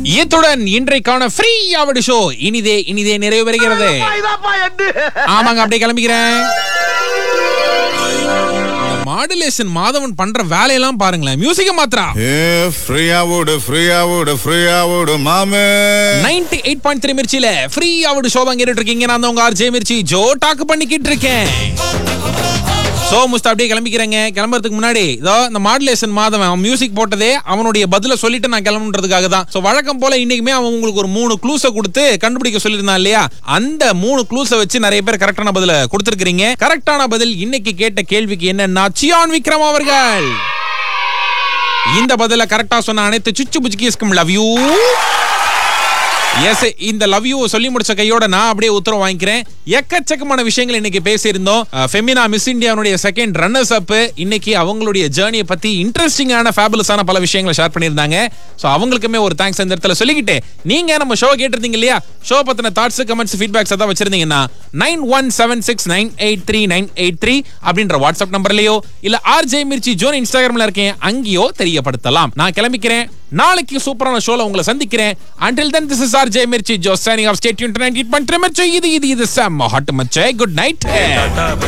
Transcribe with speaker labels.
Speaker 1: இத்துடன் இன்றைக்கான ஃப்ரீ ஆவடு ஷோ இனிதே இனிதே நிறைவு பெறுகிறது ஆமாங்க அப்படியே கிளம்பிக்கிறேன் மாடுலேஷன் மாதவன் பண்ற வேலையெல்லாம் பாருங்களேன் மியூசிக்க மாத்திரா
Speaker 2: ஏ ஃப்ரீயா ஓடு ஃப்ரீயா ஓடு ஃப்ரீயா ஓடு மாமே
Speaker 1: நைன்டி எயிட் பாயிண்ட் த்ரீ மிர்ச்சியில ஃப்ரீ ஆவடு ஷோ தான் கேட்டுட்டு இருக்கீங்க நான் தான் உங்க ஆர்ஜே மிர்ச்சி ஜோ டாக்கு பண்ணிக்கிட்டு இருக்கேன் சோ முஸ்தா அப்படியே கிளம்பிக்கிறேங்க கிளம்புறதுக்கு முன்னாடி இதோ இந்த மாடுலேஷன் மாதவன் அவன் மியூசிக் போட்டதே அவனுடைய பதில சொல்லிட்டு நான் கிளம்புன்றதுக்காக தான் சோ வழக்கம் போல இன்னைக்குமே அவன் உங்களுக்கு ஒரு மூணு க்ளூஸ கொடுத்து கண்டுபிடிக்க சொல்லியிருந்தான் இல்லையா அந்த மூணு க்ளூஸ வச்சு நிறைய பேர் கரெக்டான பதில கொடுத்திருக்கீங்க கரெக்டான பதில் இன்னைக்கு கேட்ட கேள்விக்கு என்னன்னா சியான் விக்ரம் அவர்கள் இந்த பதில கரெக்டா சொன்ன அனைத்து சுச்சு புச்சுக்கீஸ்க்கும் லவ் யூ எஸ் இந்த லவ் யூ சொல்லி முடிச்ச கையோட நான் அப்படியே உத்தரவு வாங்கிக்கிறேன் எக்கச்சக்கமான விஷயங்கள் இன்னைக்கு பேசியிருந்தோம் ஃபெமினா மிஸ் இந்தியாவுடைய செகண்ட் ரன்னர்ஸ் அப் இன்னைக்கு அவங்களுடைய ஜேர்னியை பத்தி இன்ட்ரெஸ்டிங்கான ஃபேபுலஸான பல விஷயங்களை ஷேர் பண்ணியிருந்தாங்க ஸோ அவங்களுக்குமே ஒரு தேங்க்ஸ் இந்த இடத்துல சொல்லிக்கிட்டு நீங்க நம்ம ஷோ கேட்டிருந்தீங்க இல்லையா ஷோ பத்தின தாட்ஸ் கமெண்ட்ஸ் ஃபீட்பேக்ஸ் ஏதாவது வச்சிருந்தீங்கன்னா nine one seven six nine eight three nine eight three அப்படின்ற வாட்ஸ்அப் நம்பர்லயோ இல்ல ஆர்ஜே மிர்ச்சி ஜோன் இன்ஸ்டாகிராம்ல இருக்கேன் அங்கேயோ தெரியப்படுத்தலாம் நான் கிளம்பிக்கிறேன் நாளைக்கு சூப்பரான ஷோல உங்களை சந்திக்கிறேன் until then this is RJ Mirchi Jo signing off stay tuned to 98.3 Mirchi இது இது இது செம்ம ஹாட் மச்சே குட் நைட்